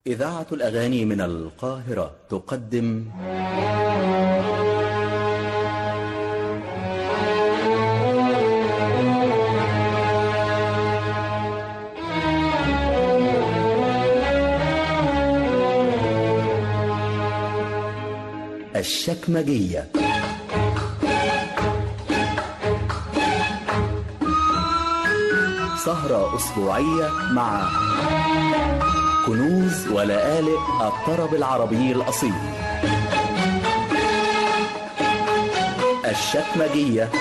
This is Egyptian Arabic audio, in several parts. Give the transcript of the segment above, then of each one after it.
إذاعة الأغاني من القاهرة تقدم الشكمجية سهرة أسبوعية مع كنوز ولآلئ الطرب العربي الأصيل الشكمجية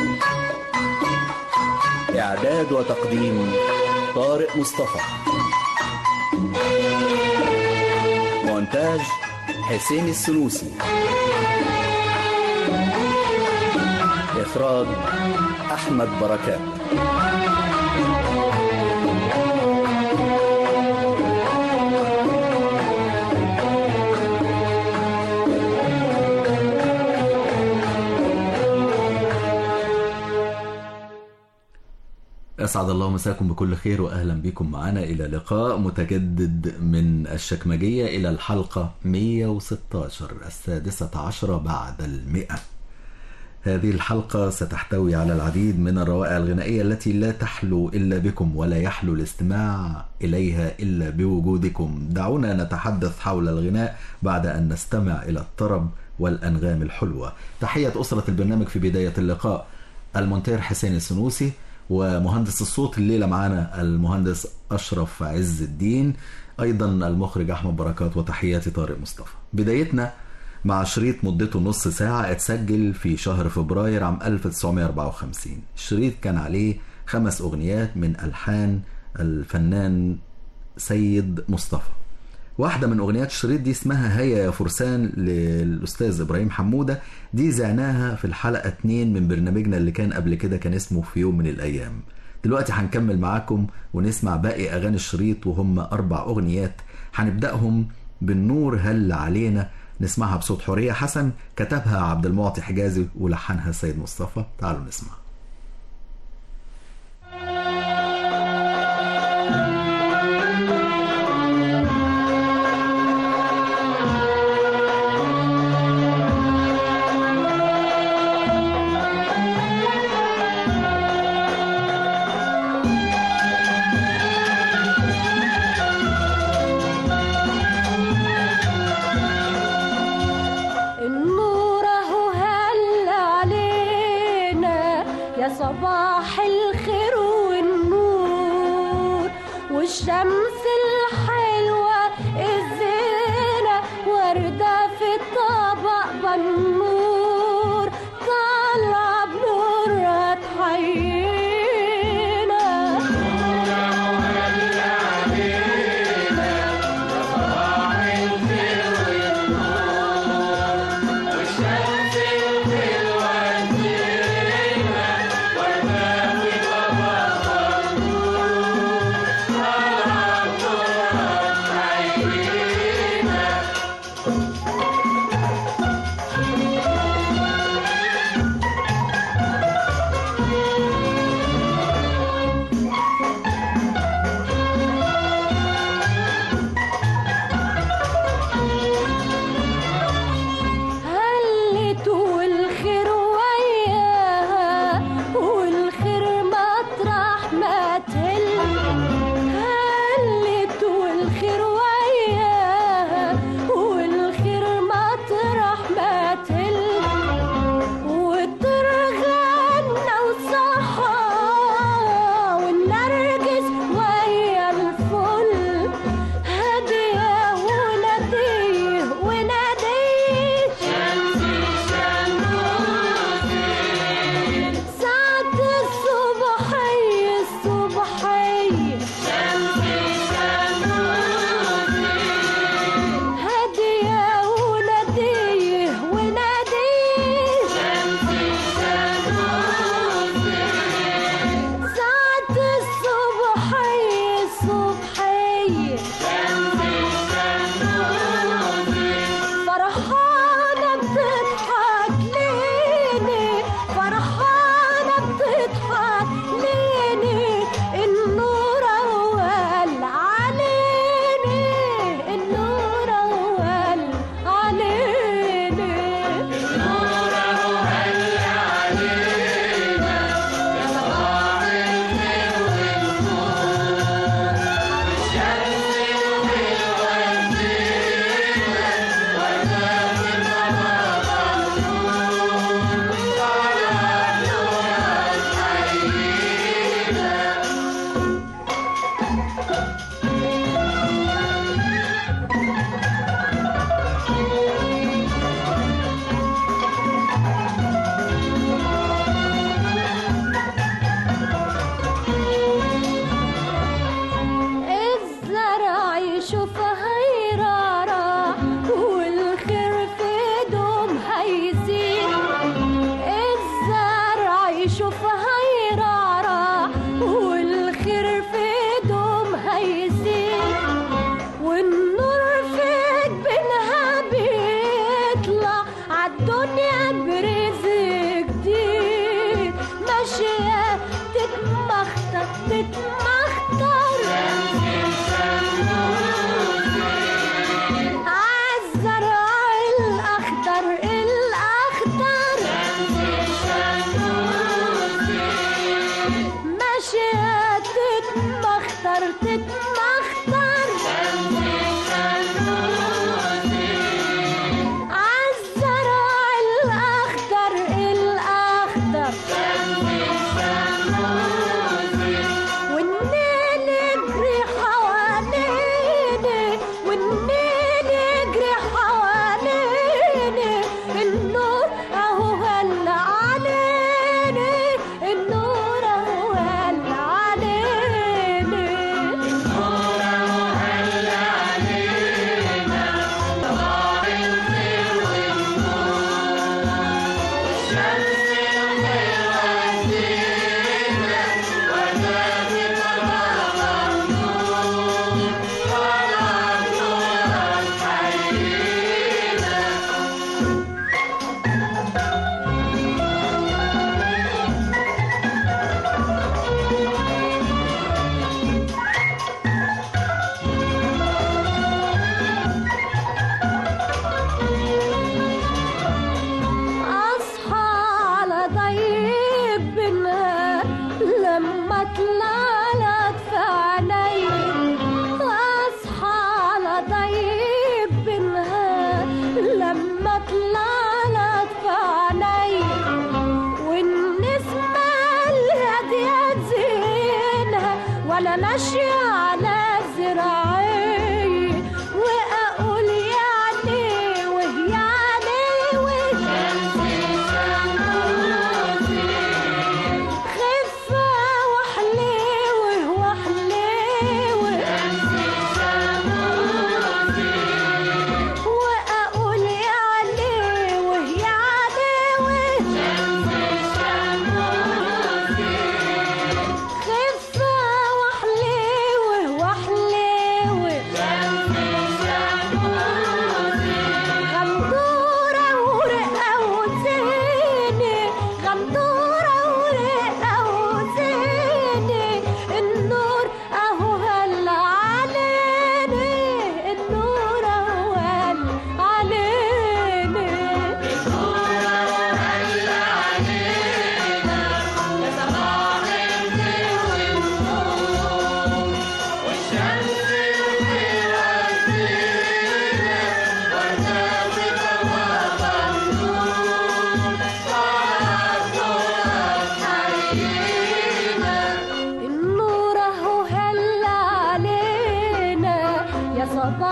إعداد وتقديم طارق مصطفى مونتاج حسين السنوسي إخراج أحمد بركات أسعد الله مساكم بكل خير وأهلا بكم معنا إلى لقاء متجدد من الشكمجية إلى الحلقة 116 السادسة عشرة بعد المئة هذه الحلقة ستحتوي على العديد من الروائع الغنائية التي لا تحلو إلا بكم ولا يحلو الاستماع إليها إلا بوجودكم دعونا نتحدث حول الغناء بعد أن نستمع إلى الطرب والأنغام الحلوة تحية أسرة البرنامج في بداية اللقاء المونتير حسين السنوسي ومهندس الصوت الليلة معانا المهندس أشرف عز الدين أيضا المخرج أحمد بركات وتحياتي طارق مصطفى بدايتنا مع شريط مدته نص ساعة اتسجل في شهر فبراير عام 1954 الشريط كان عليه خمس أغنيات من ألحان الفنان سيد مصطفى واحدة من أغنيات الشريط دي اسمها هيا يا فرسان للأستاذ إبراهيم حمودة دي زعناها في الحلقة 2 من برنامجنا اللي كان قبل كده كان اسمه في يوم من الأيام دلوقتي هنكمل معاكم ونسمع باقي أغاني الشريط وهم أربع أغنيات هنبدأهم بالنور هل علينا نسمعها بصوت حورية حسن كتبها عبد المعطي حجازي ولحنها سيد مصطفى تعالوا نسمع النور اهو هل علينا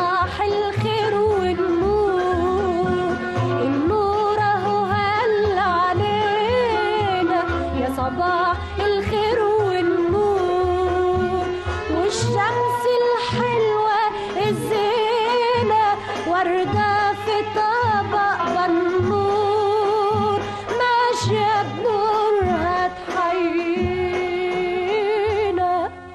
صباح الخير والنور النور اهو هل علينا يا صباح الخير والنور والشمس الحلوة الزينة وردة في طبق بنور ماشية بنورها تحيينا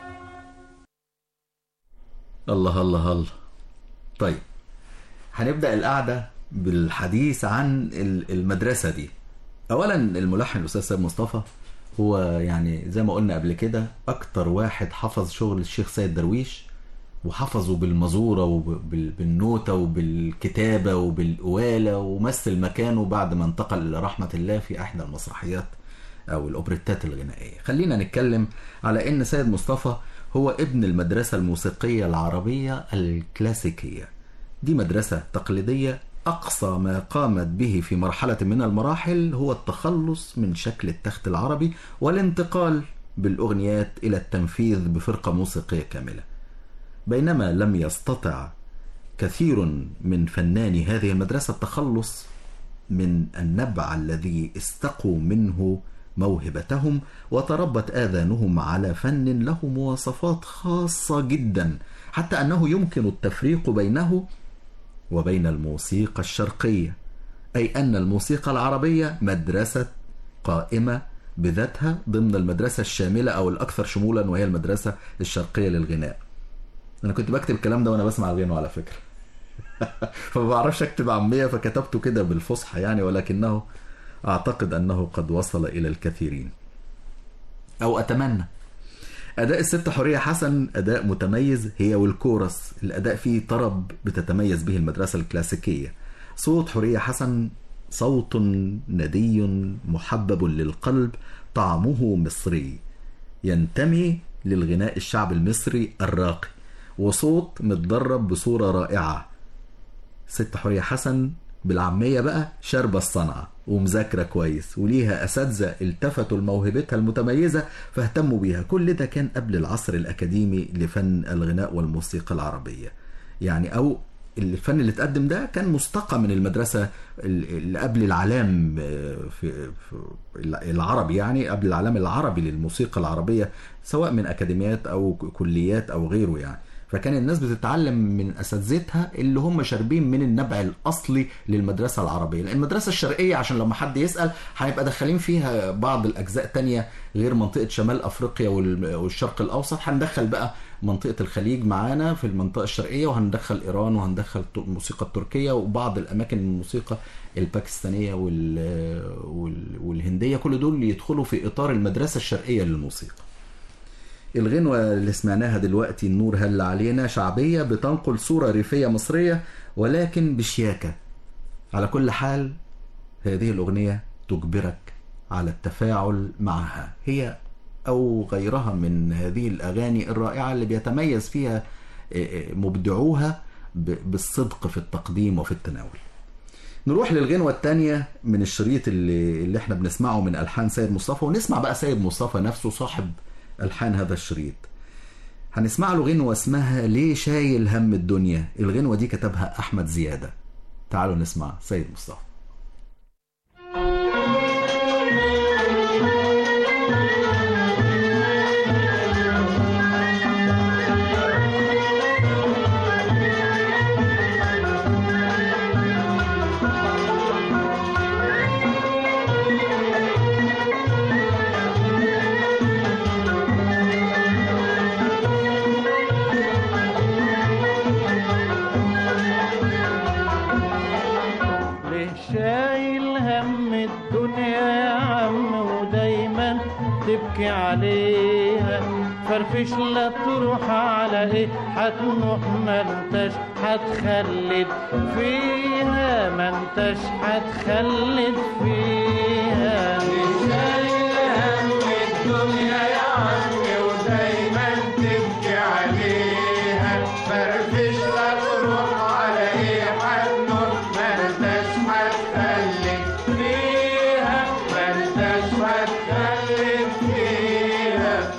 الله الله الله طيب هنبدأ القعدة بالحديث عن ال- المدرسة دي أولا الملحن الأستاذ سيد مصطفى هو يعني زي ما قلنا قبل كده أكتر واحد حفظ شغل الشيخ سيد درويش وحفظه بالمزورة وبالنوتة وبالكتابة وبالقوالة ومثل مكانه بعد ما انتقل إلى رحمة الله في إحدى المسرحيات أو الأوبريتات الغنائية خلينا نتكلم على إن سيد مصطفى هو ابن المدرسة الموسيقية العربية الكلاسيكية دي مدرسة تقليدية أقصى ما قامت به في مرحلة من المراحل هو التخلص من شكل التخت العربي والانتقال بالأغنيات إلى التنفيذ بفرقة موسيقية كاملة بينما لم يستطع كثير من فناني هذه المدرسة التخلص من النبع الذي استقوا منه موهبتهم وتربت آذانهم على فن له مواصفات خاصة جدا حتى أنه يمكن التفريق بينه وبين الموسيقى الشرقية أي أن الموسيقى العربية مدرسة قائمة بذاتها ضمن المدرسة الشاملة أو الأكثر شمولا وهي المدرسة الشرقية للغناء أنا كنت بكتب الكلام ده وأنا بسمع الغنوة على فكرة فما بعرفش أكتب عامية فكتبته كده بالفصحى يعني ولكنه أعتقد أنه قد وصل إلى الكثيرين أو أتمنى أداء الست حورية حسن أداء متميز هي والكورس الأداء فيه طرب بتتميز به المدرسة الكلاسيكية صوت حورية حسن صوت ندي محبب للقلب طعمه مصري ينتمي للغناء الشعب المصري الراقي وصوت متدرب بصورة رائعة ست حورية حسن بالعامية بقى شاربة الصنعة ومذاكرة كويس وليها أساتذة التفتوا لموهبتها المتميزة فاهتموا بيها كل ده كان قبل العصر الأكاديمي لفن الغناء والموسيقى العربية يعني أو الفن اللي اتقدم ده كان مستقى من المدرسة اللي قبل العلام في, في العربي يعني قبل العلام العربي للموسيقى العربية سواء من أكاديميات أو كليات أو غيره يعني فكان الناس بتتعلم من اساتذتها اللي هم شاربين من النبع الاصلي للمدرسه العربيه لان المدرسه الشرقيه عشان لما حد يسال هيبقى داخلين فيها بعض الاجزاء تانية غير منطقه شمال افريقيا والشرق الاوسط هندخل بقى منطقه الخليج معانا في المنطقه الشرقيه وهندخل ايران وهندخل الموسيقى التركيه وبعض الاماكن من الموسيقى الباكستانيه وال... وال... والهنديه كل دول يدخلوا في اطار المدرسه الشرقيه للموسيقى الغنوة اللي سمعناها دلوقتي النور هل علينا شعبية بتنقل صورة ريفية مصرية ولكن بشياكة على كل حال هذه الأغنية تجبرك على التفاعل معها هي أو غيرها من هذه الأغاني الرائعة اللي بيتميز فيها مبدعوها بالصدق في التقديم وفي التناول نروح للغنوة الثانية من الشريط اللي, اللي احنا بنسمعه من ألحان سيد مصطفى ونسمع بقى سيد مصطفى نفسه صاحب ألحان هذا الشريط هنسمع له غنوة اسمها ليه شايل هم الدنيا الغنوة دي كتبها أحمد زيادة تعالوا نسمع سيد مصطفى تبكي عليها فرفش لا تروح على ايه هتروح ما انتش هتخلد فيها ما انتش هتخلد فيها الدنيا يا عمي ودايما تبكي عليها فرفش لا تروح على ايه هتروح ما انتش هتخلد فيها ما انتش هتخلد فيها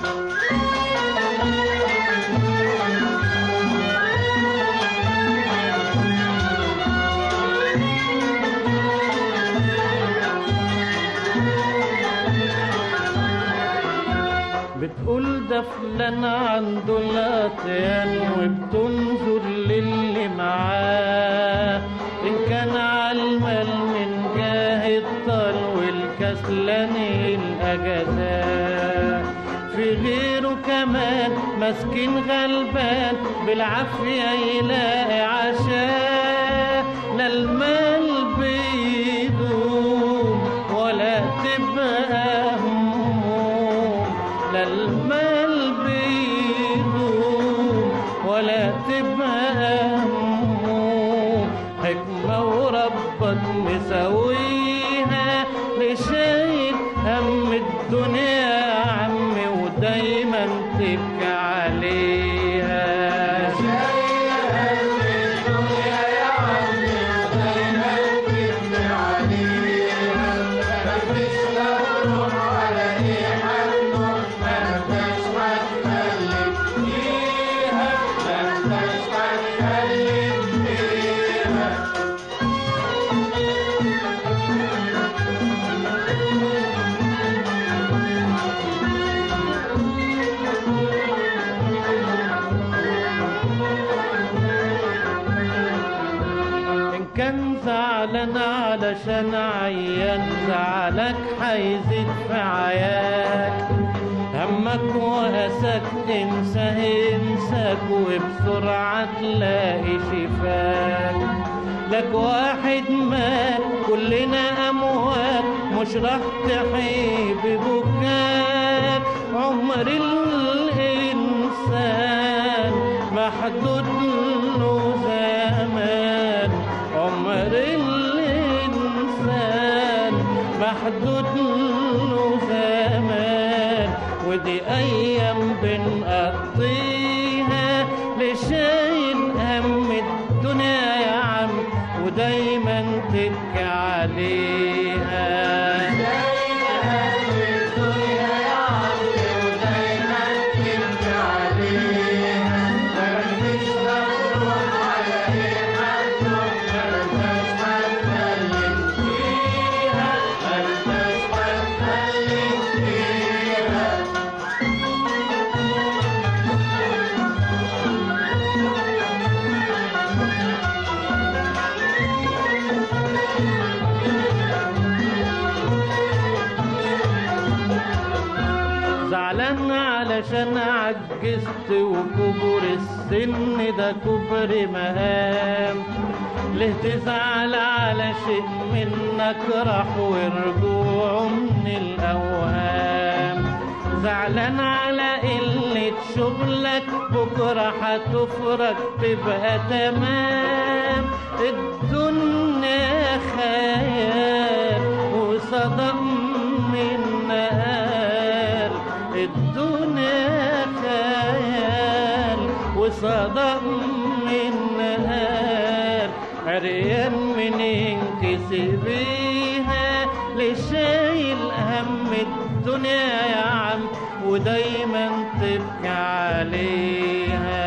زعلان عنده الأطيان وبتنظر للي معاه إن كان عالمال من جاه الطل والكسلان الأجزاء في غيره كمان مسكين غلبان بالعافية يلاقي عشاء لا المال بيدوم ولا تبقى هموم لا المال بيدوم ولا تبقى هموم حكمة وربك مسويها لشايل هم الدنيا يا عمي ودايما تبكي عليها إن كان زعلان علشان عيان زعلك حيزيد في عياك همك وأساك انساه انساك وبسرعة تلاقي شفاك لك واحد مات كلنا أموات مش راح تحيي ببكاك عمر الإنسان محدود له زمان عمر الإنسان محدود له زمان ودي أيام بنقضيها لشايل هم الدنيا يا عم ودايما تبكي عليها زعلان علشان عجزت وكبر السن ده كبر مهام ليه تزعل على شيء منك راح ورجوعه من الأوهام زعلان على قلة شغلك بكرة هتفرج تبقى تمام الدنيا خيال وصدق من نهار الدنيا خيال وصدق من نهار عريان من ينكسبيها لشايل هم الدنيا يا عم ودايما تبكي عليها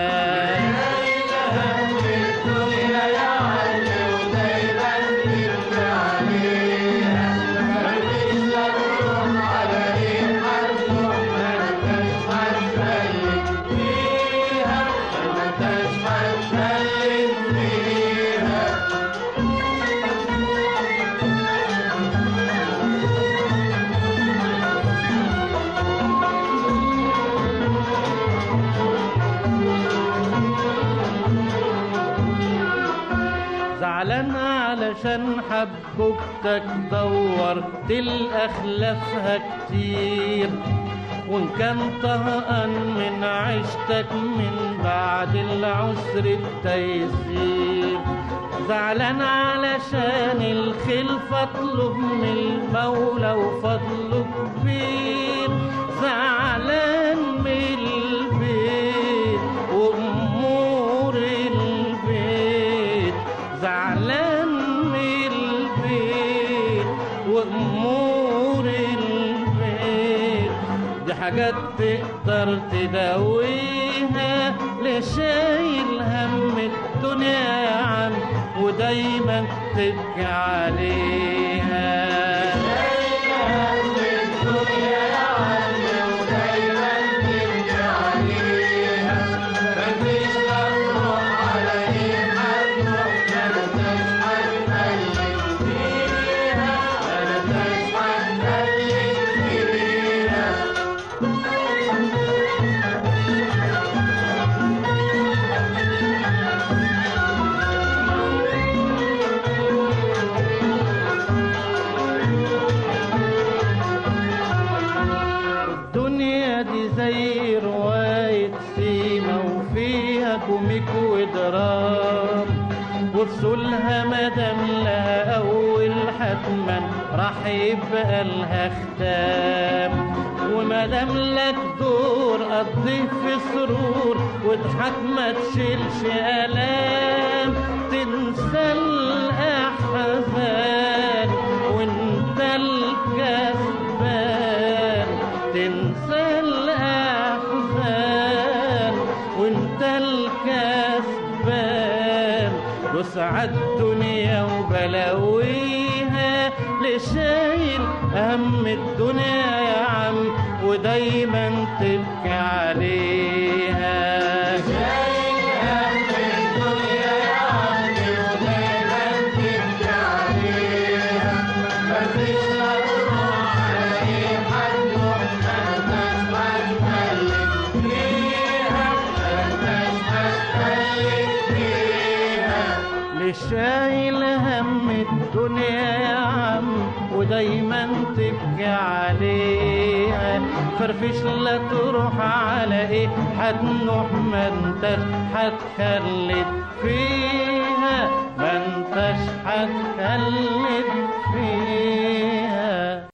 زعلان علشان حبوبتك دورت الأخلافها كتير وإن كان طهقان من عيشتك من بعد العسر التيسير زعلان علشان الخلف اطلب من المولى وفضله كبير زعلان من البيت وامور البيت زعلان من البيت وامور البيت دي حاجات تقدر تداويها لشايل هم الدنيا يا عم ودايما تبكي عليها الدنيا يا عم ودايما تبكي عليها نقولها مدام لها أول حتما راح يبقى لها ختام ومدام لك دور قضيه في سرور واضحك ما تشيلش آلام تنسى الأحزان وانت الكسبان تنسى الأحزان وانت الكسبان وسعد الدنيا وبلاويها لشايل هم الدنيا يا عم ودايما تبكي عليها لشايل هم الدنيا يا عم ودايما تبكي عليها فرفش لا تروح على ايه هتنوح ما انتش هتخلد فيها ما انتش هتخلد فيها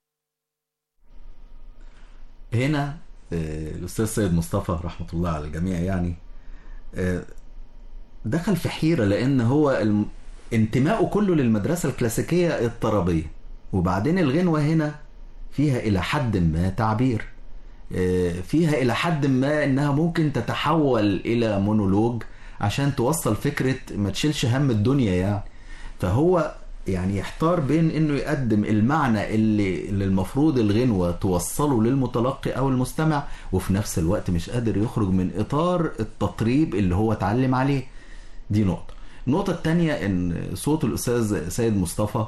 هنا آه، الأستاذ سيد مصطفى رحمة الله على الجميع يعني آه، دخل في حيرة لأن هو الم- انتمائه كله للمدرسة الكلاسيكية الطربية وبعدين الغنوة هنا فيها إلى حد ما تعبير آه، فيها إلى حد ما إنها ممكن تتحول إلى مونولوج عشان توصل فكرة ما تشيلش هم الدنيا يعني فهو يعني يحتار بين انه يقدم المعنى اللي, اللي المفروض الغنوة توصله للمتلقي او المستمع وفي نفس الوقت مش قادر يخرج من اطار التطريب اللي هو اتعلم عليه دي نقطة النقطة التانية ان صوت الاستاذ سيد مصطفى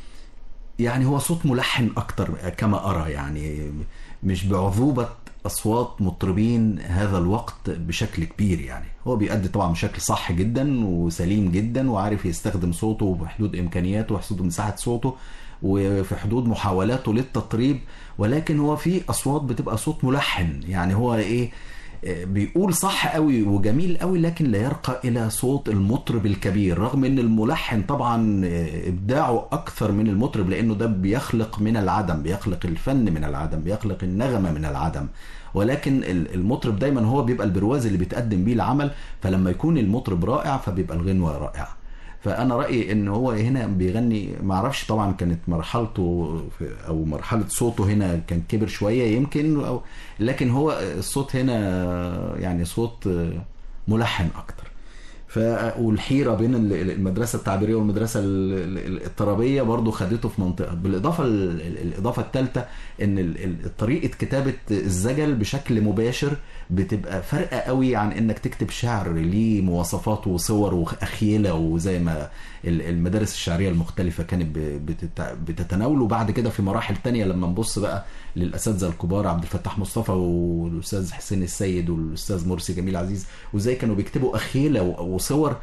يعني هو صوت ملحن اكتر كما ارى يعني مش بعذوبة اصوات مطربين هذا الوقت بشكل كبير يعني هو بيأدي طبعا بشكل صح جدا وسليم جدا وعارف يستخدم صوته بحدود امكانياته وحدود مساحة صوته وفي حدود محاولاته للتطريب ولكن هو في اصوات بتبقى صوت ملحن يعني هو ايه بيقول صح قوي وجميل قوي لكن لا يرقى الى صوت المطرب الكبير رغم ان الملحن طبعا ابداعه اكثر من المطرب لانه ده بيخلق من العدم بيخلق الفن من العدم بيخلق النغمه من العدم ولكن المطرب دايما هو بيبقى البرواز اللي بيتقدم بيه العمل فلما يكون المطرب رائع فبيبقى الغنوه رائعه فانا رايي ان هو هنا بيغني ما اعرفش طبعا كانت مرحلته في او مرحله صوته هنا كان كبر شويه يمكن أو لكن هو الصوت هنا يعني صوت ملحن اكتر ف والحيره بين المدرسه التعبيريه والمدرسه الطربيه برضو خدته في منطقه بالاضافه الاضافه الثالثه ان طريقه كتابه الزجل بشكل مباشر بتبقى فارقه قوي عن انك تكتب شعر ليه مواصفات وصور واخيله وزي ما المدارس الشعريه المختلفه كانت بتتناوله بعد كده في مراحل تانية لما نبص بقى للاساتذه الكبار عبد الفتاح مصطفى والاستاذ حسين السيد والاستاذ مرسي جميل عزيز وازاي كانوا بيكتبوا اخيله وصور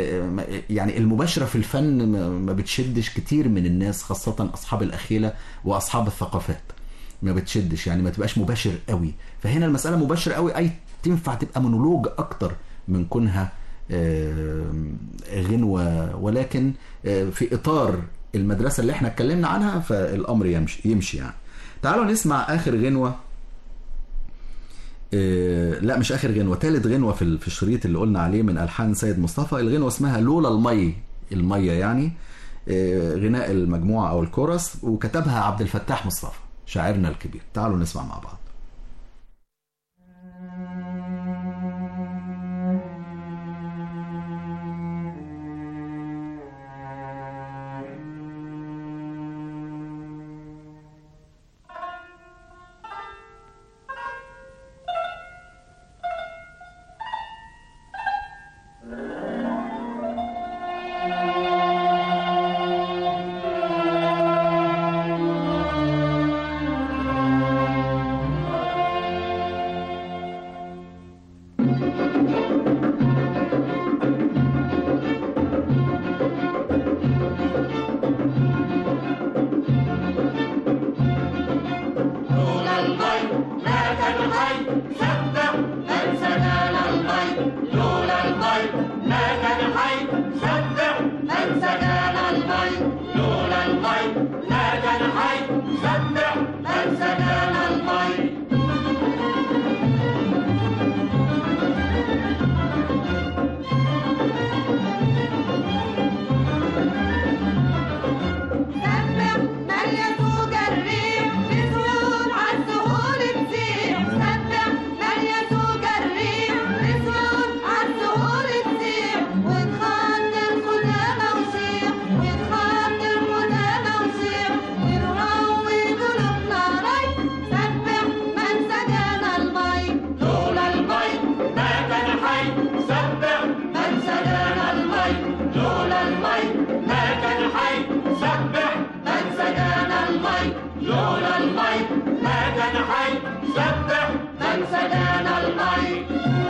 يعني المباشره في الفن ما بتشدش كتير من الناس خاصه اصحاب الاخيله واصحاب الثقافات ما بتشدش يعني ما تبقاش مباشر قوي فهنا المساله مباشره قوي اي تنفع تبقى مونولوج اكتر من كونها غنوه ولكن في اطار المدرسه اللي احنا اتكلمنا عنها فالامر يمشي يمشي يعني تعالوا نسمع اخر غنوه لا مش اخر غنوه ثالث غنوه في في الشريط اللي قلنا عليه من الحان سيد مصطفى الغنوه اسمها لولا المي الميه يعني غناء المجموعه او الكورس وكتبها عبد الفتاح مصطفى شاعرنا الكبير تعالوا نسمع مع بعض Thank المي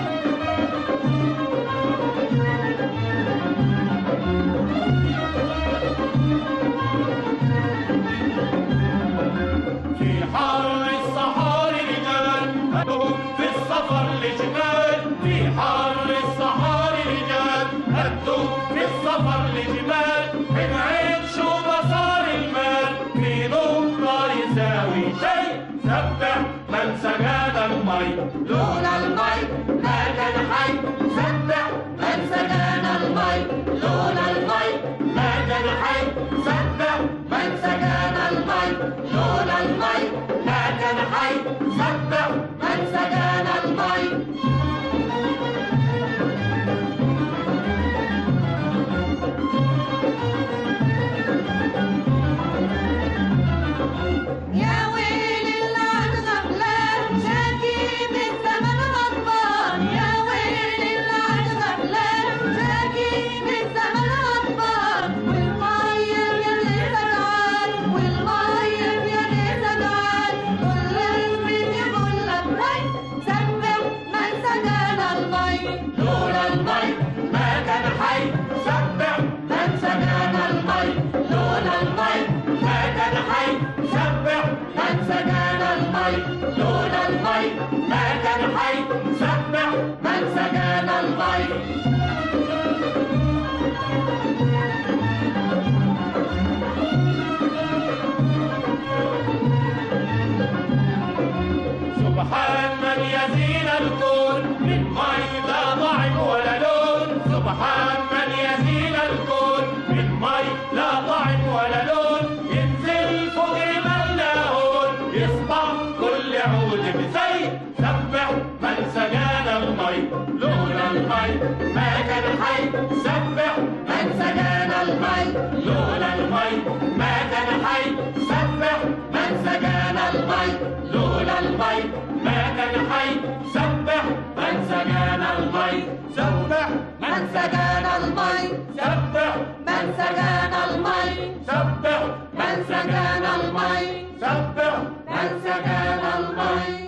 في حر الصحاري رجال هدهم في السفر لجبال في حر الصحاري رجال هدهم في السفر لجبال من عين شو مسار المال في نقطة يساوي شيء سبح من سجاد المي لولا المي ما كان حي سبح من سجاد المي لولا المي ما كان حي سبح من سجاد المي لولا المي ما كان حي سبح من سجاد المي يا ويل اللي عن غفلان شاكي من زمن غضبان يا ويل اللي عن غفلان شاكي من زمن غضبان والميم يا ليت جعان والميم يا ليت جعان كل اسم يقول لك هي سبح من سجان المي لولا المي ما كان حي سبح من سجان المي لولا المي ما كان حي سبح من سجان المي لولا المي ما كان حي سبح من سجان المي سبحان من يزين الكون من مي لا ضعف ولا لون سبحان من يزين الكون من مي لا ضعف ولا لون ينزل فوق من لاهون يصبح كل عود بزي سبح من سجان المي لولا المي ما كان حي سبح من سجان المي لولا المي ما كان حي سبح من سجان المي لولا المي ما كان حي سبح من سجان المي سبح من سجان المي سبح من سجان المي سبح من سجان المي سبح من سجان المي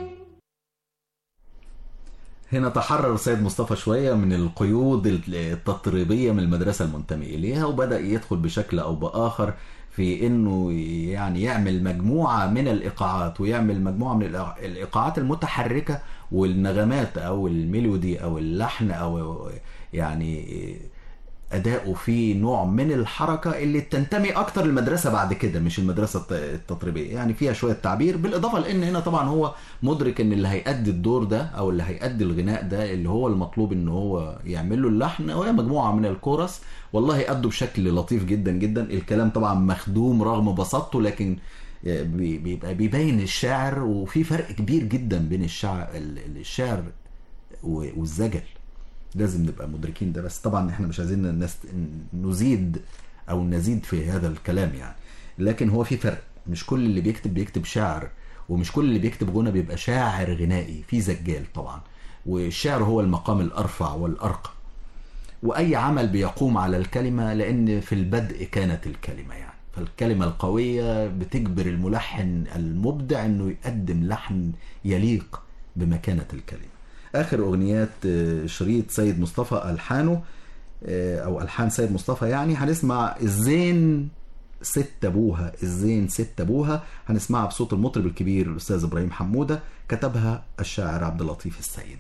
هنا تحرر سيد مصطفى شوية من القيود التطريبية من المدرسة المنتمي إليها وبدأ يدخل بشكل أو بآخر في إنه يعني يعمل مجموعة من الإيقاعات ويعمل مجموعة من الإيقاع- الإيقاعات المتحركة والنغمات أو الميلودي أو اللحن أو يعني اداؤه فيه نوع من الحركه اللي تنتمي اكتر للمدرسه بعد كده مش المدرسه الت- التطريبيه يعني فيها شويه تعبير بالاضافه لان هنا طبعا هو مدرك ان اللي هيأدي الدور ده او اللي هيأدي الغناء ده اللي هو المطلوب ان هو يعمل له اللحن وهي مجموعه من الكورس والله أدوا بشكل لطيف جدا جدا الكلام طبعا مخدوم رغم بساطته لكن بي- بيبقى بيبين الشاعر وفي فرق كبير جدا بين الشعر الشعر و- والزجل لازم نبقى مدركين ده بس طبعا احنا مش عايزين الناس نزيد او نزيد في هذا الكلام يعني لكن هو في فرق مش كل اللي بيكتب بيكتب شعر ومش كل اللي بيكتب غنى بيبقى شاعر غنائي في زجال طبعا والشعر هو المقام الارفع والارقى واي عمل بيقوم على الكلمه لان في البدء كانت الكلمه يعني فالكلمه القويه بتجبر الملحن المبدع انه يقدم لحن يليق بمكانه الكلمه اخر اغنيات آه، شريط سيد مصطفى الحانه آه، او الحان سيد مصطفى يعني هنسمع الزين ست ابوها الزين ست ابوها هنسمعها بصوت المطرب الكبير الاستاذ ابراهيم حموده كتبها الشاعر عبد اللطيف السيد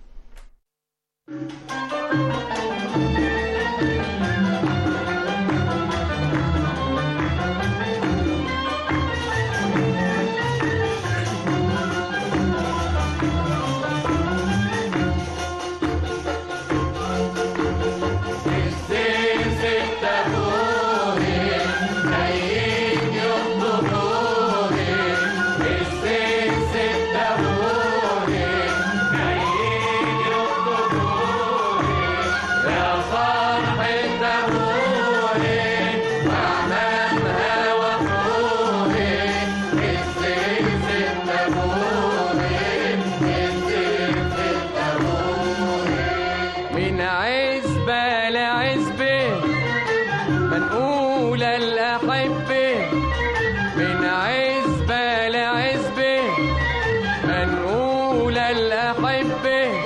الزين ست أبوهي جايين يخطبوهي الزين ست أبوهي جايين يخطبوهي يا فرحة أبوهي وعمامها وأخوهي الزين ست أبوهي الزين ست أبوهي من عزبة لعزبة منقول الأحبة من عزبة لعزبة منقول الأحبة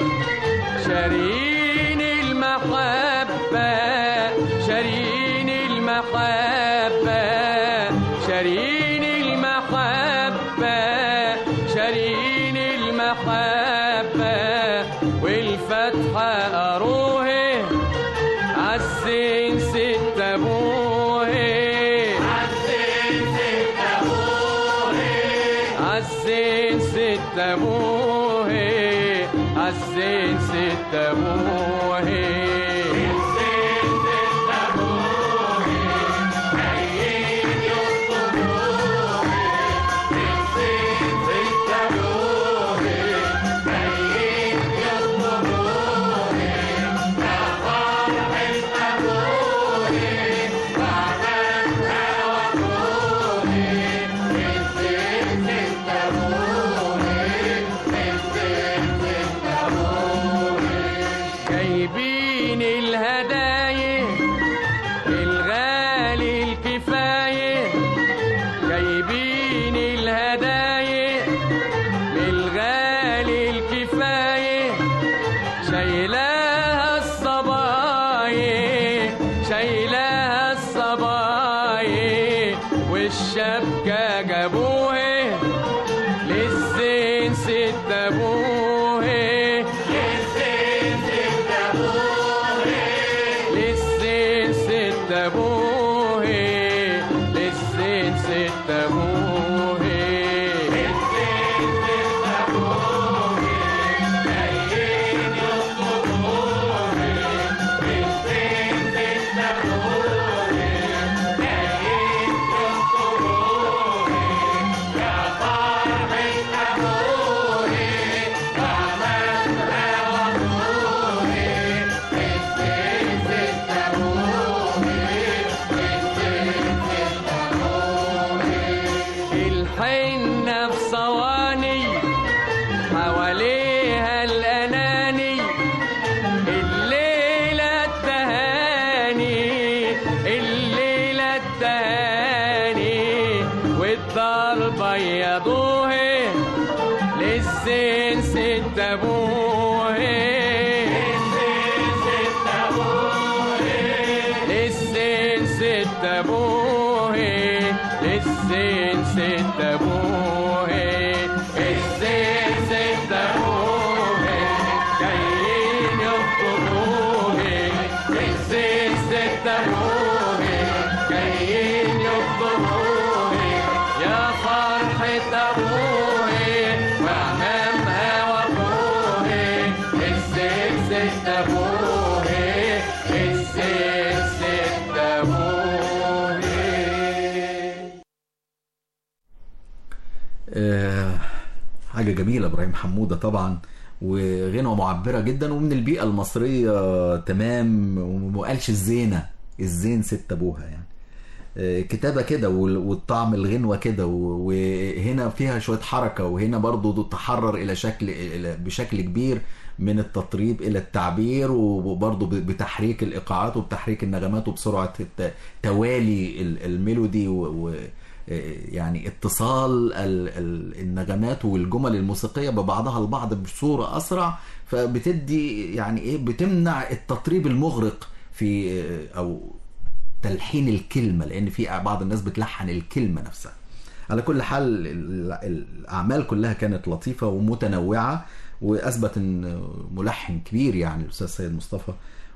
المحبة شارين المحبة شارين المحبة والفتحة أروه عالسين ست أبوه عالسين ست أبوه عالسين ست أبوه جايبين الهدايا الغالي الكفاية جايبين الهدايا الغالي الكفاية شايلاها الصبايا شايلاها الصبايا والشبكة جابوها للزين ست أبوه للزين ست أبوه للزين ست أبوه الحنة في صواني حواليها الأناني الليلة التهاني الليلة التهاني والضربة يضوه للزين ست أبوه للزين ست أبوه للزين ست أبوه الزين ست أبوه جايين يخطبوه الزين ست أبوه جايين يخطبوه يا فرحة أبوه وعمامها وأبوه الزين ست أبوه الزين ست أبوه آه، حاجة جميلة إبراهيم حمودة طبعا وغنوة معبرة جدا ومن البيئة المصرية تمام وما قالش الزينة الزين ست أبوها يعني آه، كتابة كده وال- والطعم الغنوة كده و- وهنا فيها شوية حركة وهنا برضو تحرر إلى شكل إلى- بشكل كبير من التطريب إلى التعبير وبرضو ب- بتحريك الإيقاعات وبتحريك النغمات وبسرعة الت- توالي ال- الميلودي و- و يعني اتصال ال- ال- النغمات والجمل الموسيقيه ببعضها البعض بصوره اسرع فبتدي يعني ايه بتمنع التطريب المغرق في او تلحين الكلمه لان في بعض الناس بتلحن الكلمه نفسها على كل حال ال- الاعمال كلها كانت لطيفه ومتنوعه واثبت ان ملحن كبير يعني الاستاذ سيد مصطفى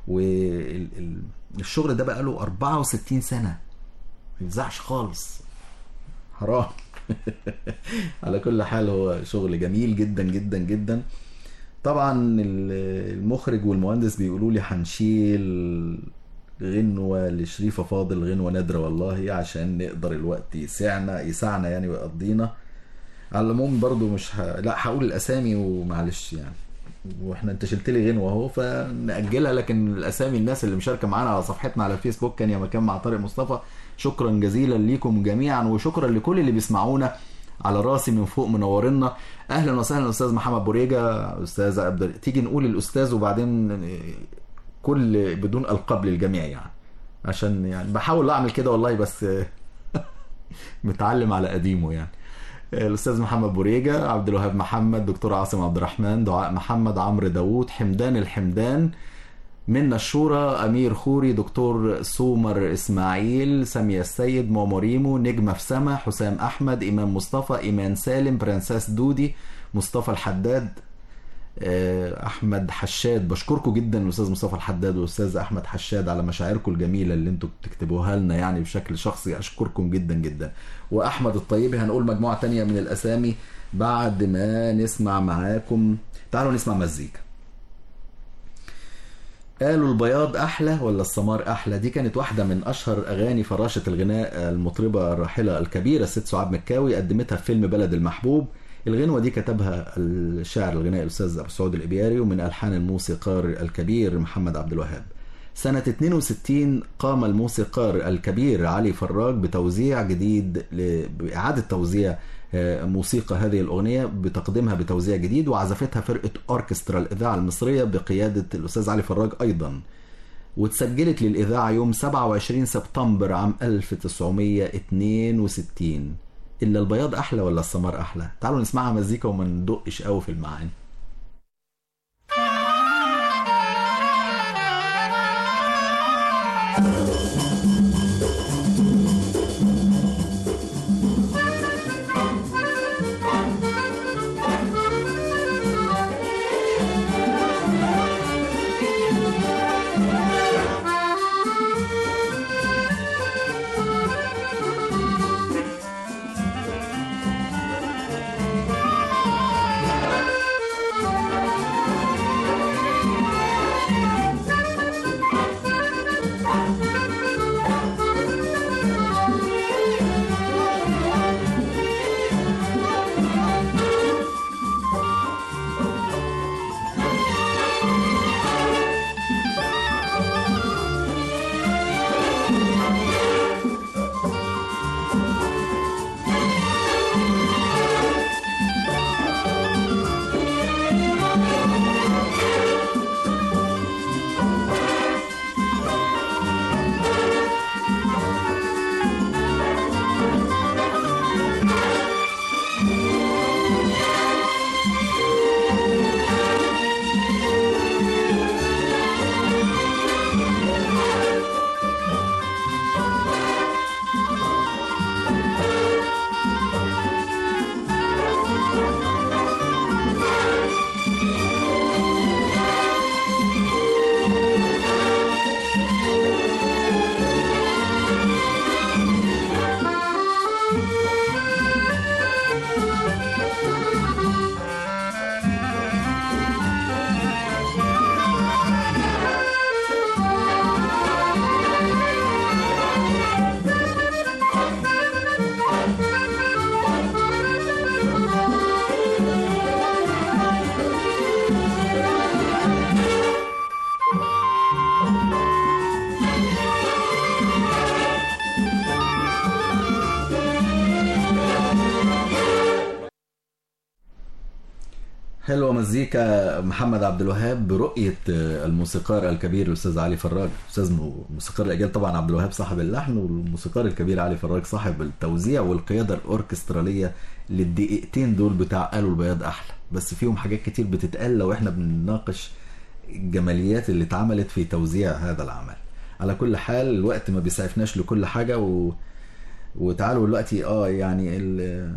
والشغل ده بقى له 64 سنه ما يتذاعش خالص حرام على كل حال هو شغل جميل جدا جدا جدا طبعا ال- المخرج والمهندس بيقولوا لي هنشيل غنوة لشريفة فاضل غنوة نادرة والله عشان نقدر الوقت يسعنا يسعنا يعني ويقضينا على العموم برضو مش ه... لا هقول الاسامي ومعلش يعني واحنا انت شلت لي غنوه اهو فنأجلها لكن الاسامي الناس اللي مشاركه معانا على صفحتنا على الفيسبوك كان يا مكان مع طارق مصطفى شكرا جزيلا ليكم جميعا وشكرا لكل اللي بيسمعونا على راسي من فوق منورنا اهلا وسهلا استاذ محمد بوريجا استاذ عبد تيجي نقول الاستاذ وبعدين كل بدون القاب للجميع يعني عشان يعني بحاول اعمل كده والله بس متعلم على قديمه يعني الاستاذ محمد بوريجا عبد الوهاب محمد دكتور عاصم عبد الرحمن دعاء محمد عمرو داوود حمدان الحمدان منا الشورى أمير خوري دكتور سومر إسماعيل سامية السيد موموريمو نجمة في سما حسام أحمد إمام مصطفى إيمان سالم برنساس دودي مصطفى الحداد آه، احمد حشاد بشكركم جدا الاستاذ مصطفى الحداد والاستاذ احمد حشاد على مشاعركم الجميله اللي انتم بتكتبوها لنا يعني بشكل شخصي اشكركم جدا جدا واحمد الطيبي هنقول مجموعه تانية من الاسامي بعد ما نسمع معاكم تعالوا نسمع مزيكا قالوا البياض احلى ولا السمار احلى دي كانت واحده من اشهر اغاني فراشه الغناء المطربه الراحله الكبيره الست سعاد مكاوي قدمتها في فيلم بلد المحبوب الغنوه دي كتبها الشاعر الغنائي الاستاذ ابو سعود الابياري ومن الحان الموسيقار الكبير محمد عبد الوهاب سنة 62 قام الموسيقار الكبير علي فراج بتوزيع جديد ل... بإعادة توزيع آه، موسيقى هذه الأغنية بتقديمها بتوزيع جديد وعزفتها فرقة أوركسترا الإذاعة المصرية بقيادة الأستاذ علي فراج أيضا واتسجلت للإذاعة يوم 27 سبتمبر عام 1962 إلا البياض أحلى ولا السمار أحلى تعالوا نسمعها مزيكا وما ندقش قوي في المعاني حلوة مزيكا محمد عبد الوهاب برؤية الموسيقار الكبير الأستاذ علي فراج أستاذ مو- موسيقار الأجيال طبعا عبد الوهاب صاحب اللحن والموسيقار الكبير علي فراج صاحب التوزيع والقيادة الأوركسترالية للدقيقتين دول بتاع قالوا البياض أحلى بس فيهم حاجات كتير بتتقال لو احنا بنناقش الجماليات اللي اتعملت في توزيع هذا العمل على كل حال الوقت ما بيسعفناش لكل حاجة و... وتعالوا دلوقتي اه يعني ال...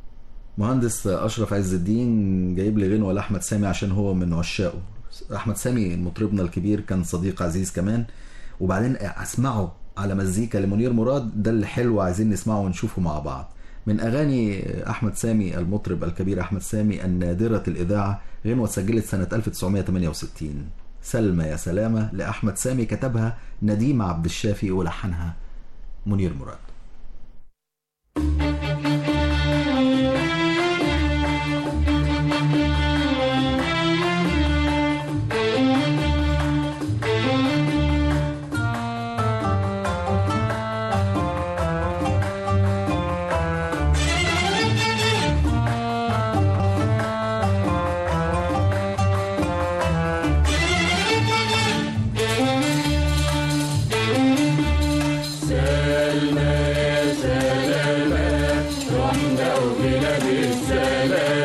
مهندس اشرف عز الدين جايب لي غنوه لاحمد سامي عشان هو من عشاقه احمد سامي مطربنا الكبير كان صديق عزيز كمان وبعدين اسمعه على مزيكا لمنير مراد ده اللي حلو عايزين نسمعه ونشوفه مع بعض من اغاني احمد سامي المطرب الكبير احمد سامي النادره الاذاعه غنوه اتسجلت سنه 1968 سلمى يا سلامه لاحمد سامي كتبها نديم عبد الشافي ولحنها منير مراد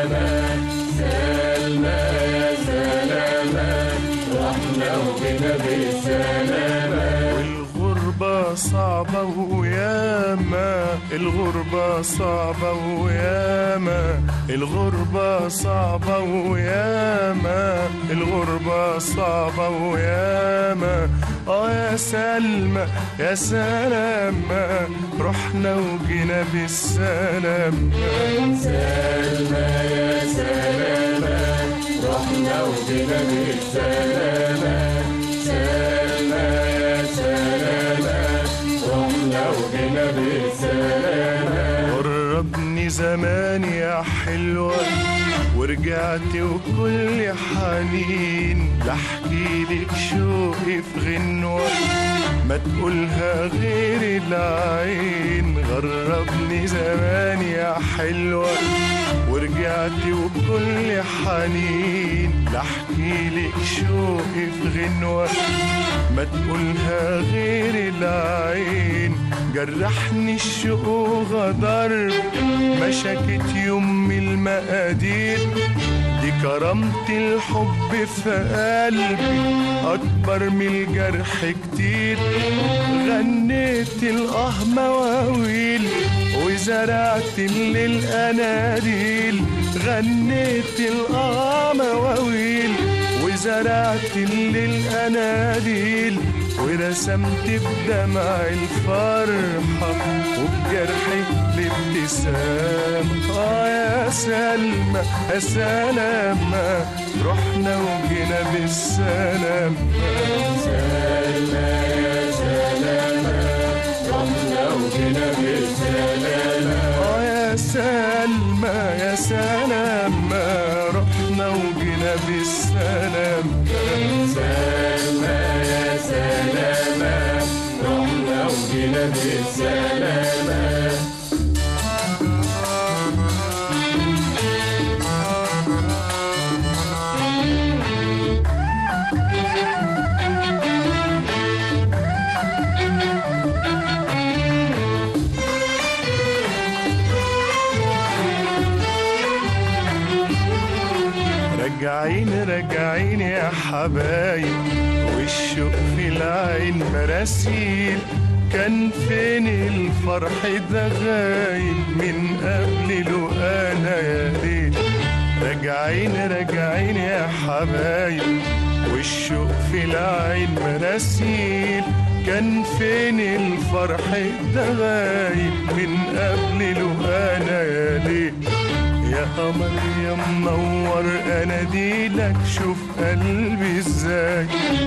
رحنا وجينا وياما الغربة صعبة وياما الغربة صعبة وياما الغربة صعبة وياما اه يا سلمى يا سلامة رحنا وجينا بالسلامة سلمى يا سلامة رحنا وجينا بالسلامة سلمى يا سلامة رحنا وجينا بالسلامة قربني زمان يا حلوة ورجعت وكل حنين لحكي لك شوقي في غنوة ما تقولها غير العين غربني زمان يا حلوة ورجعت وكل حنين لحكي لك شوقي في غنوة ما تقولها غير العين جرحني الشوق وغدر ما شكت يوم المقادير دي كرامة الحب في قلبي أكبر من الجرح كتير غنيت الآه مواويل وزرعت الليل أناديل غنيت الآه مواويل وزرعت الليل أناديل ورسمت بدمع الفرحة وبجرحي الابتسام آه يا سلمى يا سلامة رحنا وجينا بالسلام سلمى يا سلامة رحنا وجينا بالسلامة آه يا سلمى يا سلامة رحنا وجينا بالسلام سلمى يا سلامة رحنا وجينا بالسلامة راجعين راجعين يا حبايب والشوق في العين مراسيل كان فين الفرح ده غايب من قبل له انا يا ليل راجعين راجعين يا حبايب والشوق في العين مراسيل كان فين الفرح ده غايب من قبل له انا يا ليل يا قمر يا منور اناديلك شوف قلبي ازاي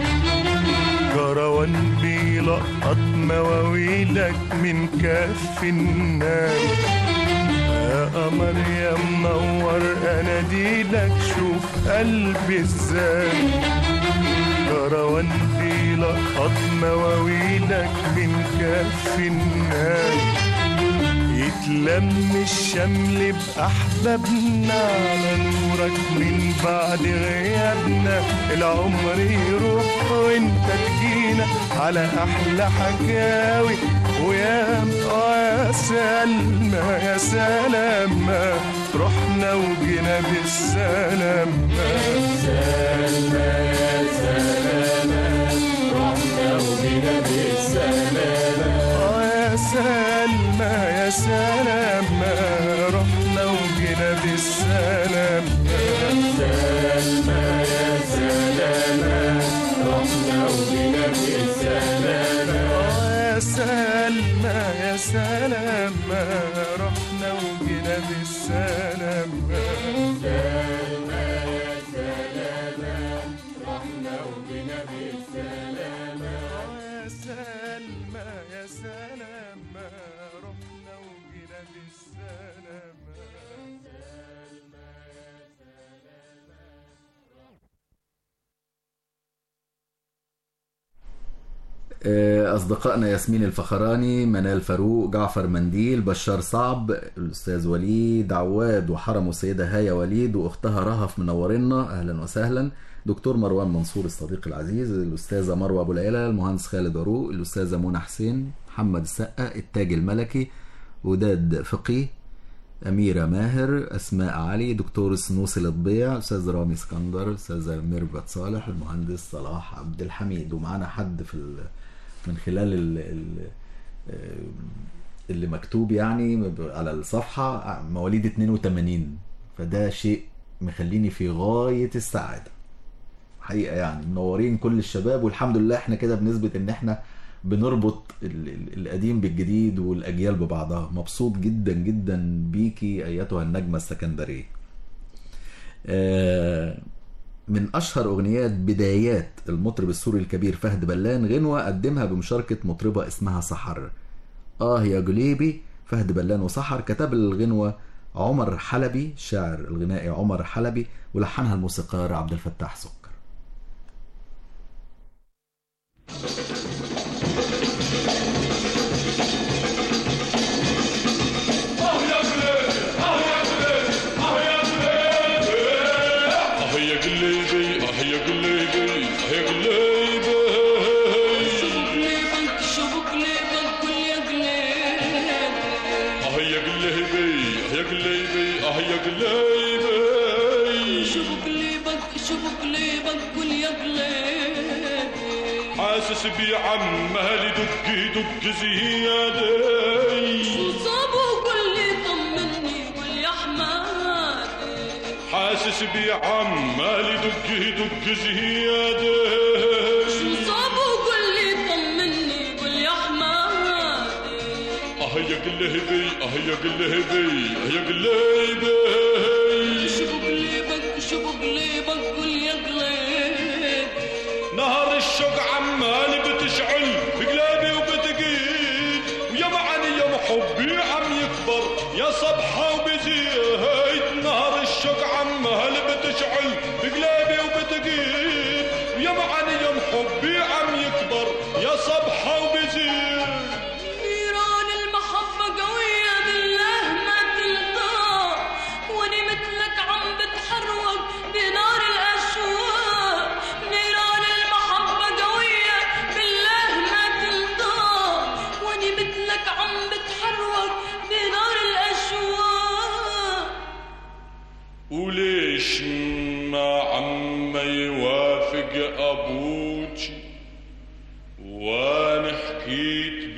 كروان بيلقط مواويلك من كف النار يا قمر يا منور اناديلك شوف قلبي ازاي كروان بيلقط مواويلك من كف النار يتلم الشمل بأحبابنا على نورك من بعد غيابنا العمر يروح وانت تجينا على أحلى حكاوي ويا آه يا سلمى يا سلامة رحنا وجينا بالسلامة سلمى يا سلامة رحنا وجينا بالسلامة آه يا سلمى يا سلامة رحنا وجينا بالسلامة سلمى يا سلامة رحنا وجينا بالسلامة آه يا سلمى يا سلامة رحنا وجينا بالسلامة سلمى يا سلامة رحنا وجينا بالسلامة يا سلمى يا سلامة رحنا وجينا بالسلامة أصدقائنا ياسمين الفخراني منال فاروق جعفر منديل بشار صعب الأستاذ وليد عواد وحرم السيدة هاية وليد وأختها رهف منورنا أهلا وسهلا دكتور مروان منصور الصديق العزيز الأستاذة مروة أبو العلا المهندس خالد عروق الأستاذة منى حسين محمد السقا التاج الملكي وداد فقيه أميرة ماهر أسماء علي دكتور سنوسي الطبيع أستاذ رامي اسكندر أستاذة ميرفت صالح المهندس صلاح عبد الحميد ومعانا حد في ال... من خلال ال... ال... اللي مكتوب يعني على الصفحة مواليد 82 فده شيء مخليني في غاية السعادة حقيقة يعني منورين كل الشباب والحمد لله احنا كده بنثبت ان احنا بنربط ال- ال- القديم بالجديد والاجيال ببعضها مبسوط جدا جدا بيكي ايتها النجمة السكندرية آه، من اشهر اغنيات بدايات المطرب السوري الكبير فهد بلان غنوة قدمها بمشاركة مطربة اسمها سحر اه يا جليبي فهد بلان وسحر كتب الغنوة عمر حلبي شاعر الغنائي عمر حلبي ولحنها الموسيقار عبد الفتاح سكر اه يا قليبي اه يا قليبي اه يا قليبي شبك ليبك قل يا قليبي اه يا قليبي اه يا قليبي اه يا قليبي شبك ليبك شبك ليبك قل يا قليبي حاسس بي عمال يدق يدق زيادة صابه قل لي طمني قل يا حمادي حاسس بي عمال يدق يدق زيادة صابه قل لي طمني قل يا حمادي اه يا قليبي اه يا قليبي اه يا قليبي شبك ليبك شبك ليبك قل يا قليبي نهر الشوق عمال بتشعل بقلبي وبتقيد ويا معني يا حبي عم يكبر يا صبحة وبزيد نهر الشوق عمال بتشعل بقلبي وبتقيد ويا معني يا حبي عم يكبر يا صبحة وبزيد نيران المحبة قوية بالله ما تنطاق واني مثلك عم بتحروق بنار الأشواق نيران المحبة قوية بالله ما تنطاق واني مثلك عم بتحروق بنار الأشواق وليش ما عم يوافق أبوك وانا حكيت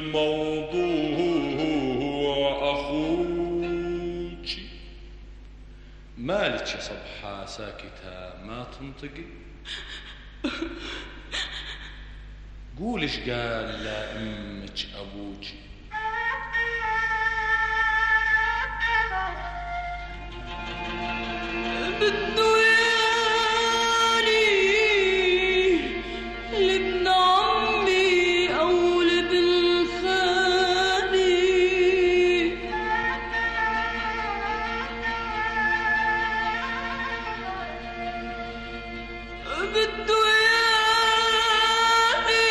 بالموضوع أخوك مالك يا صبحة ساكتة ما تنطقي قولش قال لأمك أبوك بده ياني لابن عمي أو لابن خالي بده ياني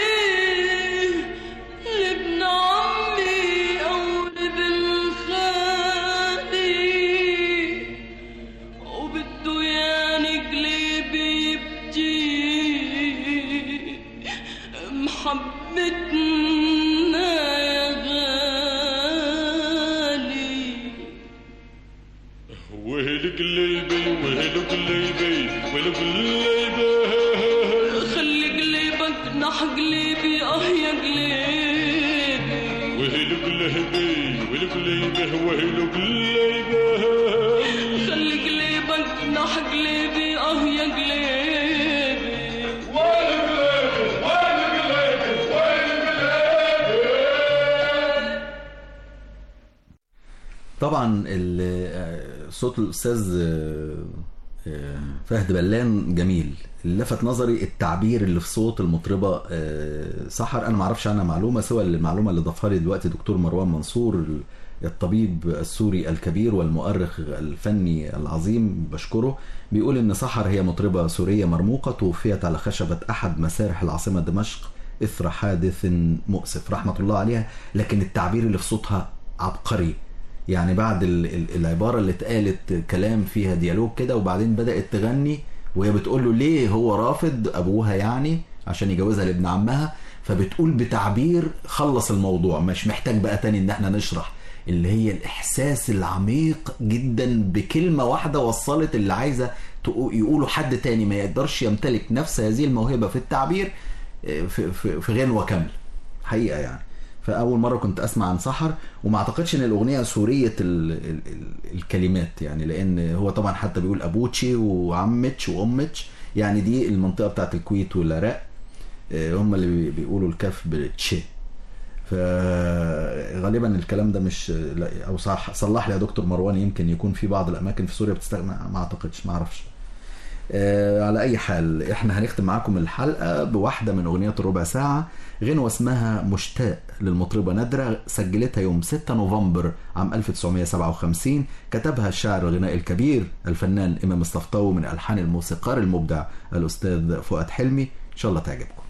لابن عمي أو لابن خالي وبده يعني قلبي يبكي محبتنا يا غالي ويل قلبي ويل قلبي ويل قلبي خلي قلبك نح قلبي اه يا قلبي ويل قلبي ويل قلبي ويل قلبي خلي قلبك نح قلبي اه يا قلبي طبعا ال- آه، صوت الاستاذ آه، آه، فهد بلان جميل اللي لفت نظري التعبير اللي في صوت المطربه آه، سحر انا ما اعرفش عنها معلومه سوى المعلومه اللي ضافها لي دلوقتي دكتور مروان منصور الطبيب السوري الكبير والمؤرخ الفني العظيم بشكره بيقول ان سحر هي مطربه سوريه مرموقه توفيت على خشبه احد مسارح العاصمه دمشق اثر حادث مؤسف رحمه الله عليها لكن التعبير اللي في صوتها عبقري يعني بعد ال- ال- العبارة اللي اتقالت كلام فيها ديالوج كده وبعدين بدأت تغني وهي بتقول له ليه هو رافض أبوها يعني عشان يجوزها لابن عمها فبتقول بتعبير خلص الموضوع مش محتاج بقى تاني ان احنا نشرح اللي هي الإحساس العميق جدا بكلمة واحدة وصلت اللي عايزة تقو- يقوله حد تاني ما يقدرش يمتلك نفس هذه الموهبة في التعبير آه، في, في, في غنوة كاملة حقيقة يعني فاول مره كنت اسمع عن سحر وما اعتقدش ان الاغنيه سوريه ال ال ال الكلمات يعني لان هو طبعا حتى بيقول ابوتشي وعمتش وامتش يعني دي المنطقه بتاعت الكويت والعراق آه، هم اللي بي- بيقولوا الكاف بالتشي فغالبا الكلام ده مش لا او صح صلح لي يا دكتور مروان يمكن يكون في بعض الاماكن في سوريا بتستخدم ما اعتقدش ما اعرفش آه، على اي حال احنا هنختم معاكم الحلقه بواحده من اغنيات الربع ساعه غنوه اسمها مشتاق للمطربه نادره سجلتها يوم 6 نوفمبر عام 1957 كتبها الشاعر الغنائي الكبير الفنان امام الصفطاوي من الحان الموسيقار المبدع الاستاذ فؤاد حلمي ان شاء الله تعجبكم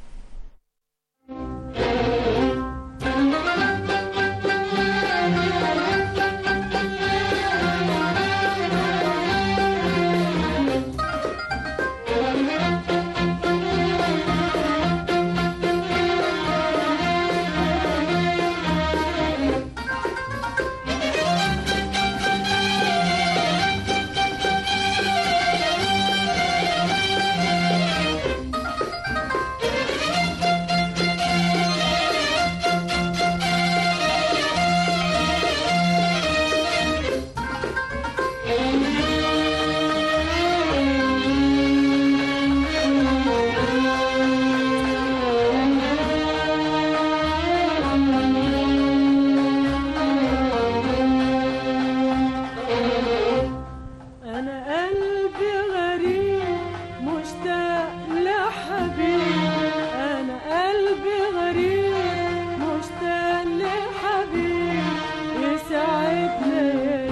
أنا قلبي غريب مشتاق لحبيب أنا قلبي غريب مشتاق لحبيب يسعدنا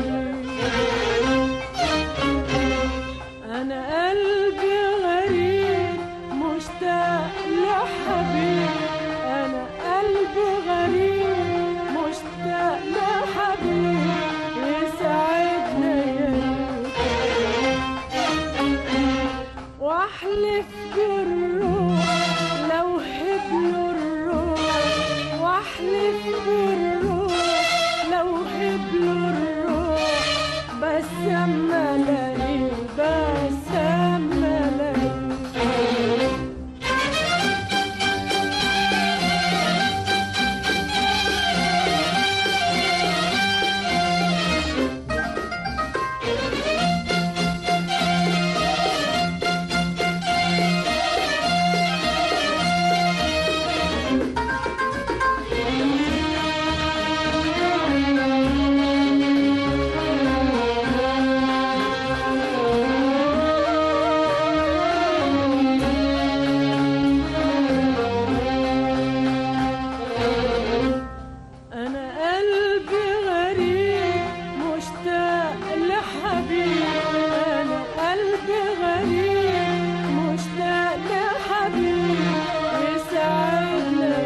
أنا قلبي غريب مشتاق لحبيب أنا قلبي غريب مشتاق لحبيب يسعدنا واحلف بالروح لو هبلوا الروح واحلف بالروح لو هبلوا الروح بس اما الاقيه بس اما الاقيه أنا قلبي غريب مشتاق لحبيب أنا قلبي غريب مشتاق لحبيب يسعدنا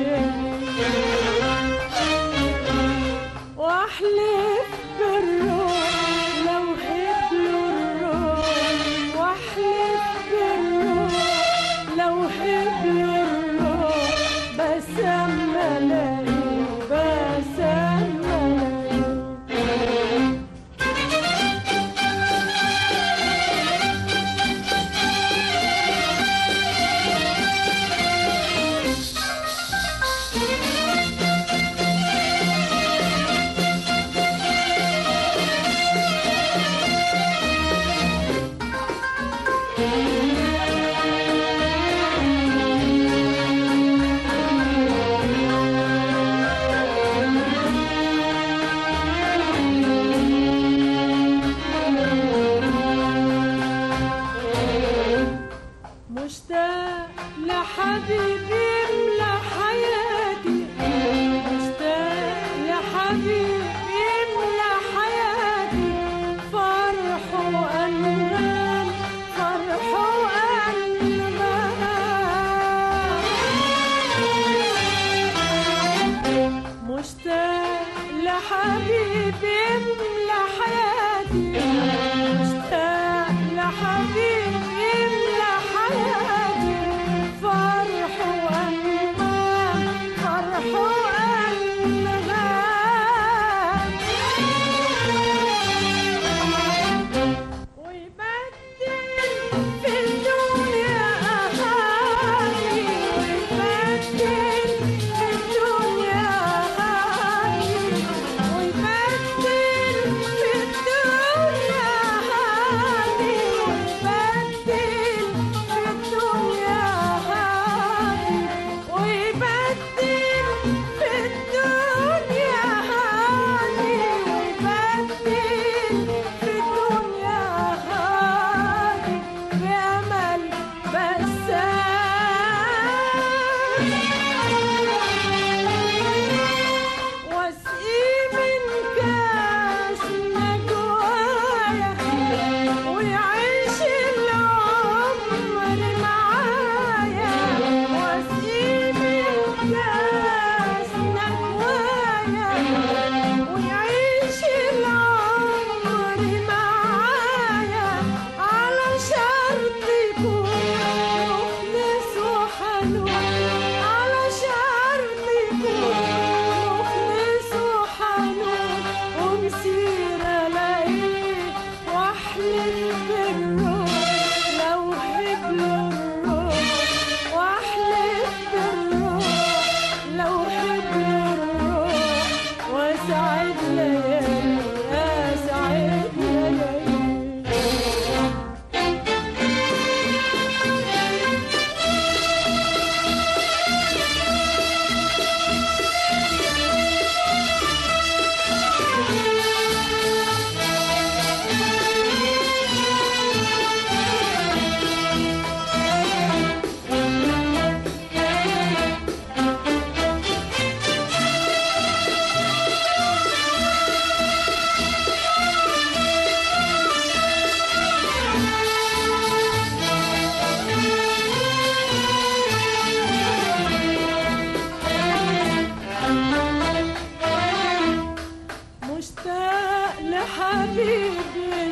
واحلف بالروح لو هبلوا الروح واحلف بالروح لو هبلوا الروح بس اما الاقيه بس اما الاقيه مشتاق لحبيبي يملى حياتي مشتاق لحبيبي يملى حياتي فرح وأنغام فرح وأنغام مشتاق لحبيبي يملى حياتي مشتاق لحبيبي يملى حياتي فرح وأنغام فرح وأنغام ويبدل في الدنيا أهالي ويبدل في الدنيا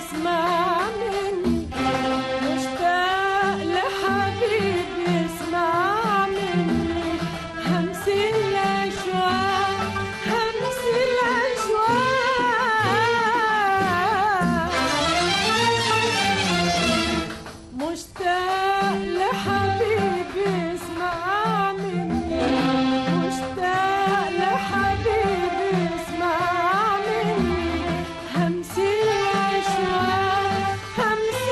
اسمع مني مشتاق لحبيبي اسمع مني همس الأشواق همس الأشواق مشتاق لحبيبي اسمع مني مشتاق لحبيبي اسمع مني همس الأشواق همس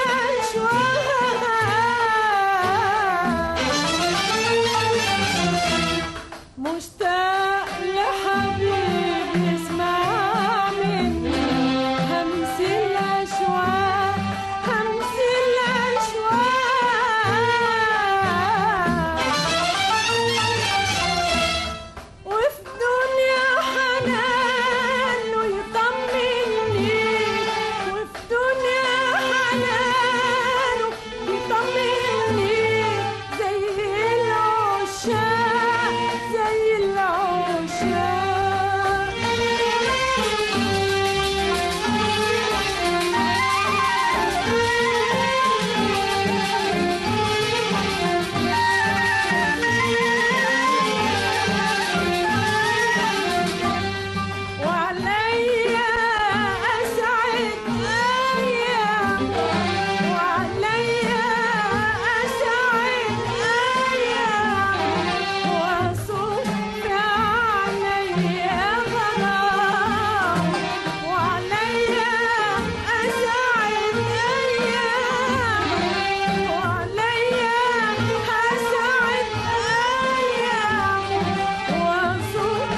الأشواق مشتاق لحبيبي اسمع مني همس الأشواق همس الأشواق وفي دنيا حنان ويطمني وفي دنيا حنان ويطمني زي العشاق زي وعليا أسعد أيام وعليا أسعد أيام وأصب عليا غرام وعليا أسعد أيام وعليا أسعد أيام وأصب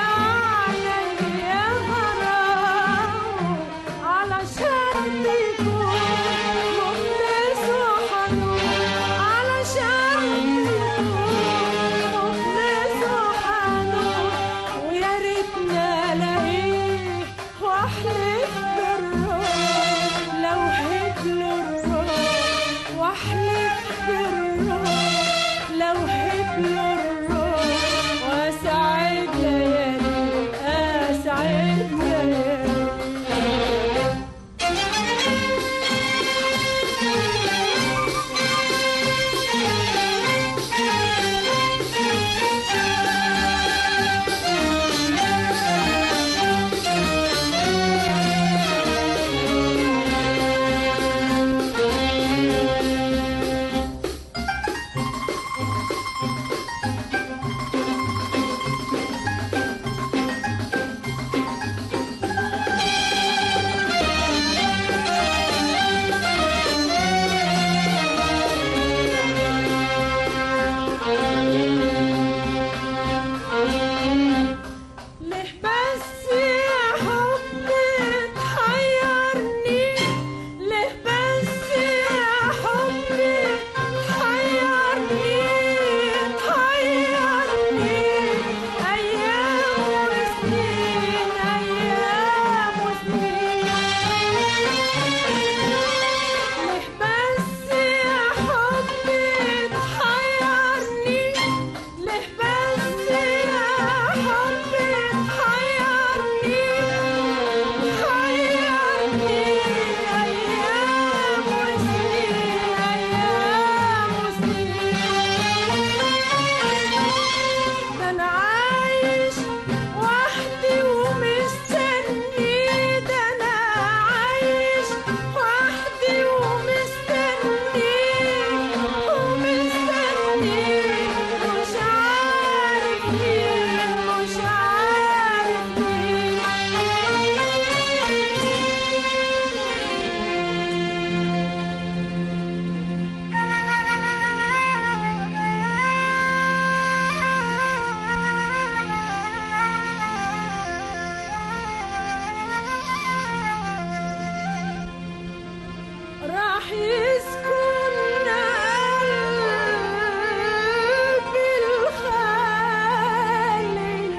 عليا غرام علشان تكون مخلص وحنون علشان تكون مخلص وحنون ويا ريتنا الاقيه واحلف بالروح لو هبله الروح واحلف بالروح لو هبله الروح واسعد ليالي اسعد ليالي ليه بس يا حبي تحيرني ليه بس يا حبي تحيرني تحيرني أيام وسنين أيام وسنين ليه بس يا حبي تحيرني ليه بس يا حبي تحيرني تحيرني أيام وسنين أيام وسنين ده أنا عايش وحدي ومستني ده أنا عايش وحدي ومستني ومستني مش عارف مين مش عارف راح يسكن قلبي الخالي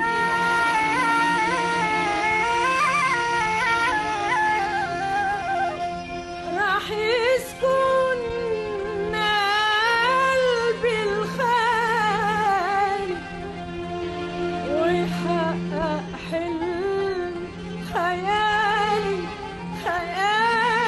راح يسكن قلبي الخالي ويحقق حلم خيالي خيالي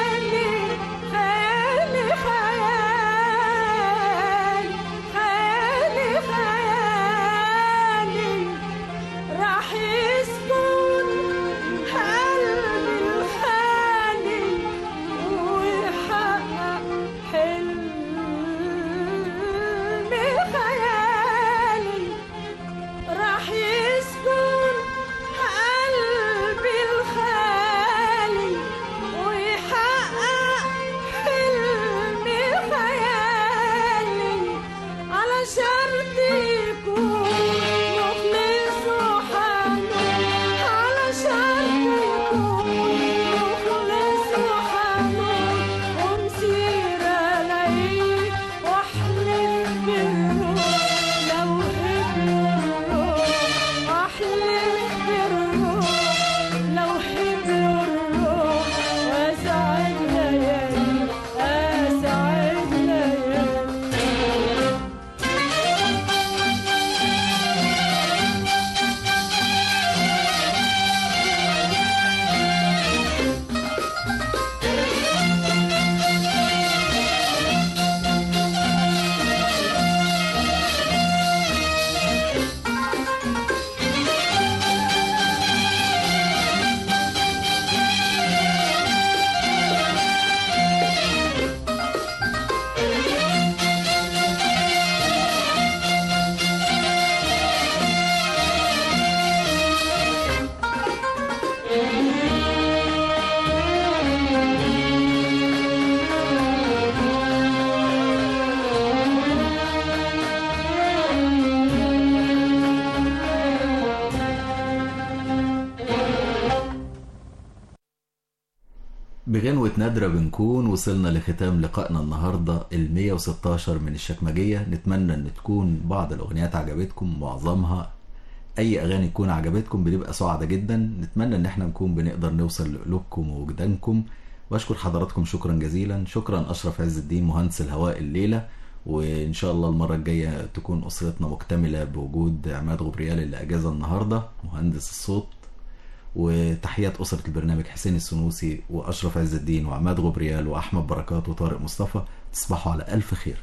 بغنوة نادرة بنكون وصلنا لختام لقائنا النهاردة ال 116 من الشكمجية نتمنى ان تكون بعض الاغنيات عجبتكم معظمها اي اغاني تكون عجبتكم بنبقى سعداء جدا نتمنى ان احنا نكون بنقدر نوصل لقلوبكم ووجدانكم واشكر حضراتكم شكرا جزيلا شكرا اشرف عز الدين مهندس الهواء الليلة وان شاء الله المرة الجاية تكون اسرتنا مكتملة بوجود عماد غبريال اللي اجازة النهاردة مهندس الصوت وتحيات أسرة البرنامج حسين السنوسي وأشرف عز الدين وعماد غبريال وأحمد بركات وطارق مصطفى تصبحوا على ألف خير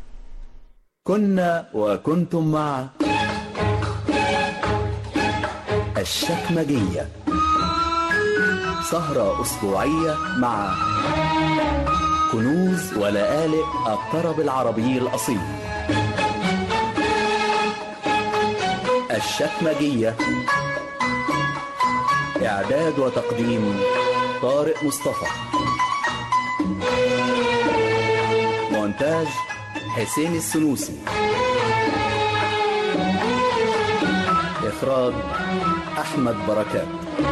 كنا وكنتم مع الشكمجية سهرة أسبوعية مع كنوز ولآلئ الطرب العربي الأصيل الشكمجية إعداد وتقديم طارق مصطفى مونتاج حسين السنوسي إخراج أحمد بركات